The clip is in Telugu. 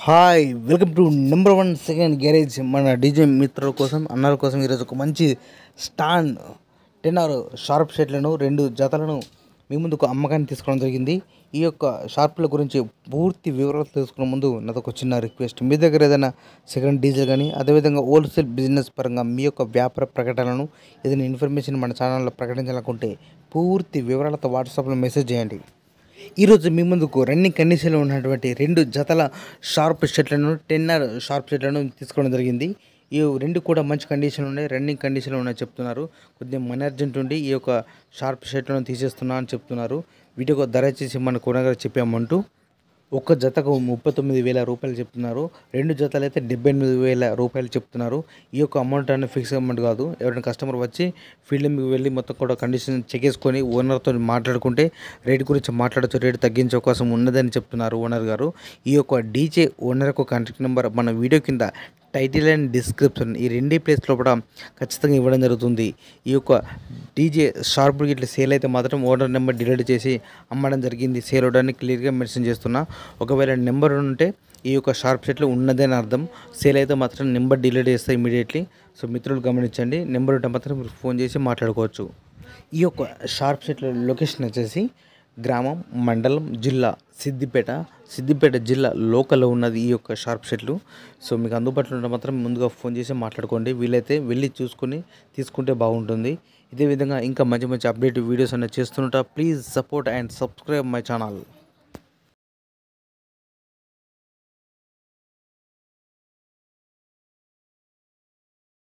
hi welcome to number one second garage మన డీజే మిత్రుల కోసం అన్నల కోసం ఈరోజు ఒక మంచి స్టాండ్ టెన్ ఆర్ షార్ప్ షర్ట్లను రెండు జతలను మీ ముందుకు అమ్మకాన్ని తీసుకోవడం జరిగింది ఈ యొక్క షార్ప్ల గురించి పూర్తి వివరాలు తెలుసుకునే ముందు నాది ఒక చిన్న రిక్వెస్ట్ మీ దగ్గర ఏదైనా సెకండ్ డీజిల్ కానీ అదేవిధంగా హోల్సేల్ బిజినెస్ పరంగా మీ యొక్క వ్యాపార ప్రకటనలను ఏదైనా ఇన్ఫర్మేషన్ మన ఛానల్లో ప్రకటించాలనుకుంటే పూర్తి వివరాలతో వాట్సాప్లో మెసేజ్ చేయండి ఈరోజు మీ ముందుకు రన్నింగ్ కండిషన్లో ఉన్నటువంటి రెండు జతల షార్ప్ షర్ట్లను టెన్నర్ షార్ప్ షర్ట్లను తీసుకోవడం జరిగింది ఈ రెండు కూడా మంచి కండిషన్ ఉన్నాయి రన్నింగ్ కండిషన్లో ఉన్నాయి చెప్తున్నారు కొద్దిగా మన అర్జెంట్ ఉండి ఈ యొక్క షార్ప్ షర్ట్లను తీసేస్తున్నా అని చెప్తున్నారు వీటికి ధర వచ్చేసి మన కొనగా చెప్పామంటూ ఒక్క జతకు ముప్పై తొమ్మిది వేల రూపాయలు చెప్తున్నారు రెండు జతలు అయితే డెబ్బై ఎనిమిది వేల రూపాయలు చెప్తున్నారు ఈ యొక్క అమౌంట్ అనేది ఫిక్స్ అమౌంట్ కాదు ఎవరైనా కస్టమర్ వచ్చి ఫీల్డ్కి వెళ్ళి మొత్తం కూడా కండిషన్ చెక్ చేసుకొని ఓనర్తో మాట్లాడుకుంటే రేట్ గురించి మాట్లాడచ్చు రేట్ తగ్గించే అవకాశం ఉన్నదని చెప్తున్నారు ఓనర్ గారు ఈ యొక్క డీజే ఓనర్ యొక్క కాంటాక్ట్ నెంబర్ మన వీడియో కింద టైటిల్ అండ్ డిస్క్రిప్షన్ ఈ రెండే ప్లేస్ లోపల ఖచ్చితంగా ఇవ్వడం జరుగుతుంది ఈ యొక్క డీజే షార్ప్ ఇట్లా సేల్ అయితే మాత్రం ఓనర్ నెంబర్ డిలీట్ చేసి అమ్మడం జరిగింది సేల్ అవడానికి క్లియర్గా మెన్షన్ చేస్తున్నా ఒకవేళ నెంబర్ ఉంటే ఈ యొక్క షార్ప్ సెట్లో ఉన్నదని అర్థం సేల్ అయితే మాత్రం నెంబర్ డిలీట్ చేస్తే ఇమీడియట్లీ సో మిత్రులు గమనించండి నెంబర్ ఉంటే మాత్రం మీరు ఫోన్ చేసి మాట్లాడుకోవచ్చు ఈ యొక్క షార్ప్ సెట్ల లొకేషన్ వచ్చేసి గ్రామం మండలం జిల్లా సిద్దిపేట సిద్దిపేట జిల్లా లోకల్లో ఉన్నది ఈ యొక్క షార్ప్ షెట్లు సో మీకు అందుబాటులో ఉంటే మాత్రం ముందుగా ఫోన్ చేసి మాట్లాడుకోండి వీలైతే వెళ్ళి చూసుకొని తీసుకుంటే బాగుంటుంది ఇదే విధంగా ఇంకా మంచి మంచి అప్డేట్ వీడియోస్ అనేది చేస్తుంటా please support and subscribe my channel